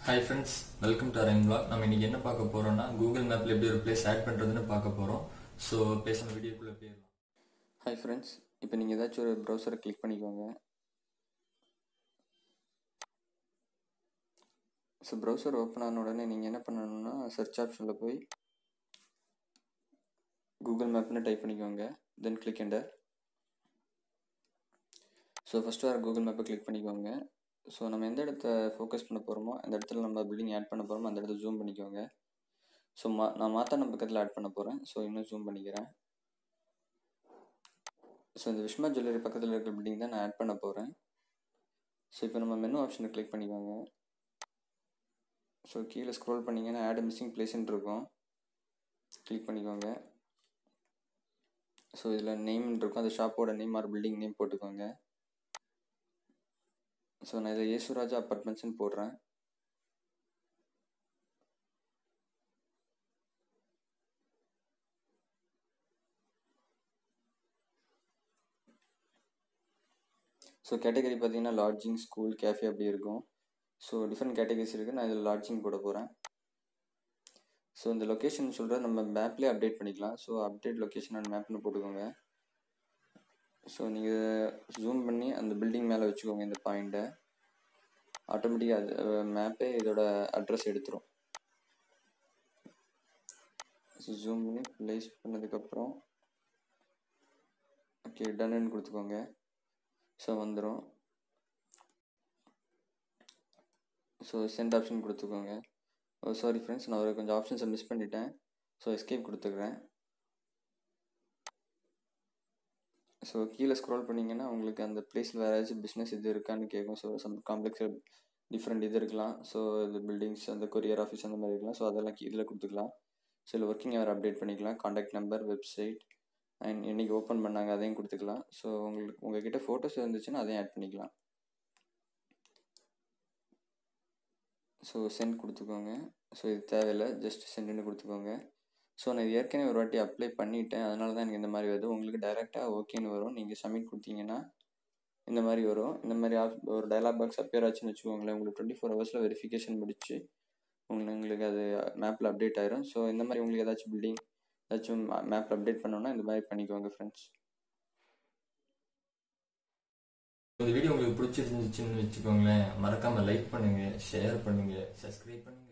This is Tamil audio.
ஹாய் ஃப்ரெண்ட்ஸ் வெல்கம் டு அரேன் vlog நம்ம இன்னைக்கு என்ன பார்க்க போறோம்னா கூகுள் மேப்ல எப்படி ஒரு பிளேஸ் ஆட் பண்றதுன்னு பார்க்க போறோம் ஸோ பேசாம வீடியோக்குள்ள போயிடலாம் ஹாய் ஃப்ரெண்ட்ஸ் இப்போ நீங்கள் ஏதாச்சும் ஒரு ப்ரௌசரை கிளிக் பண்ணிக்கோங்க ஸோ ப்ரௌசர் ஓப்பன் ஆன உடனே நீங்கள் என்ன பண்ணணும்னா சர்ச் ஆப்ஷனில் போய் கூகுள் மேப்னு டைப் பண்ணிக்கோங்க then click enter so first வர கூகுள் மேப்பை கிளிக் பண்ணிக்கோங்க ஸோ நம்ம எந்த இடத்த ஃபோக்கஸ் பண்ண போகிறோமோ அந்த இடத்துல நம்ம பில்டிங் ஆட் பண்ண போகிறோமோ அந்த இடத்த ஜூம் பண்ணிக்கோங்க ஸோ மா நான் மாத்தான பக்கத்தில் ஆட் பண்ண போகிறேன் ஸோ இன்னும் ஜூம் பண்ணிக்கிறேன் ஸோ இந்த விஷ்மா ஜுவல்லரி பக்கத்தில் இருக்கிற பில்டிங் தான் நான் ஆட் பண்ண போகிறேன் ஸோ இப்போ நம்ம மெனு ஆப்ஷனை கிளிக் பண்ணிக்கோங்க ஸோ கீழே ஸ்க்ரோல் பண்ணிங்கன்னா ஆட் மிஸ்ஸிங் பிளேஸ்ன்னு இருக்கும் கிளிக் பண்ணிக்கோங்க ஸோ இதில் நேம் இருக்கும் அந்த ஷாப்போட நேம் ஆர் பில்டிங் நேம் போட்டுக்கோங்க ஸோ நான் இதில் யேசுராஜா அப்பார்ட்மெண்ட்ஸ்னு போடுறேன் ஸோ கேட்டகரி பார்த்தீங்கன்னா லாட்ஜிங் ஸ்கூல் கேஃபே அப்படி இருக்கும் ஸோ டிஃப்ரெண்ட் கேட்டகரிஸ் இருக்குது நான் இதில் லாட்ஜிங் போட போகிறேன் ஸோ இந்த லொக்கேஷன் சொல்கிற நம்ம மேப்லேயே அப்டேட் பண்ணிக்கலாம் ஸோ அப்டேட் லொக்கேஷன் அண்ட் மேப்னு போட்டுக்கோங்க ஸோ நீங்கள் ஜூம் பண்ணி அந்த பில்டிங் மேலே வச்சுக்கோங்க இந்த பாயிண்ட்டை ஆட்டோமேட்டிக்காக அது மேப்பே இதோட அட்ரஸ் எடுத்துரும் ஸோ ஜூம் பண்ணி ப்ளேஸ் பண்ணதுக்கப்புறம் ஓகே டன்னு கொடுத்துக்கோங்க ஸோ வந்துடும் ஸோ சென்ட் ஆப்ஷன் கொடுத்துக்கோங்க ஓ சாரி ஃப்ரெண்ட்ஸ் நான் ஒரு கொஞ்சம் ஆப்ஷன்ஸை மிஸ் பண்ணிட்டேன் ஸோ எஸ்கேப் கொடுத்துக்கிறேன் ஸோ கீழே ஸ்க்ரோல் பண்ணிங்கன்னா உங்களுக்கு அந்த பிளேஸில் வேறு ஏதாச்சும் பிஸ்னஸ் இது இருக்கான்னு கேட்கும் ஸோ சம் காம்ப்ளெக்ஸ் டிஃப்ரெண்ட் இது இருக்கலாம் ஸோ இது பில்டிங்ஸ் அந்த கொரியர் ஆஃபீஸ் அந்த மாதிரி இருக்கலாம் ஸோ அதெல்லாம் இதில் கொடுத்துக்கலாம் ஸோ இதில் ஒர்க்கிங் ஹவர் அப்டேட் பண்ணிக்கலாம் காண்டாக்ட் நம்பர் வெப்சைட் அண்ட் என்றைக்கு ஓப்பன் பண்ணாங்க அதையும் கொடுத்துக்கலாம் ஸோ உங்களுக்கு உங்ககிட்ட ஃபோட்டோஸ் இருந்துச்சுன்னா அதையும் ஆட் பண்ணிக்கலாம் ஸோ சென்ட் கொடுத்துக்கோங்க ஸோ இது தேவையில்லை ஜஸ்ட் சென்ட்னு கொடுத்துக்கோங்க ஸோ நான் இது ஏற்கனவே ஒரு வாட்டி அப்ளை பண்ணிட்டேன் அதனால தான் எனக்கு இந்த மாதிரி வருது உங்களுக்கு டைரெக்டாக ஓகேன்னு வரும் நீங்கள் சப்மிட் கொடுத்தீங்கன்னா இந்த மாதிரி வரும் இந்த மாதிரி ஆப் ஒரு டயலாக் பாக்ஸ் அப்பியர் ஆச்சுன்னு வச்சுக்கோங்களேன் உங்களுக்கு டுவெண்ட்டி ஃபோர் ஹவர்ஸில் வெரிஃபிகேஷன் முடிச்சு உங்களுக்கு உங்களுக்கு அது மேப்பில் அப்டேட் ஆயிரும் ஸோ இந்த மாதிரி உங்களுக்கு ஏதாச்சும் பில்டிங் ஏதாச்சும் மேப்பில் அப்டேட் பண்ணோன்னா இந்த மாதிரி பண்ணிக்கோங்க ஃப்ரெண்ட்ஸ் இந்த வீடியோ உங்களுக்கு பிடிச்சிருந்துச்சுன்னு வச்சுக்கோங்களேன் மறக்காம லைக் பண்ணுங்க ஷேர் பண்ணுங்க சப்ஸ்கிரைப் பண்ணுங்க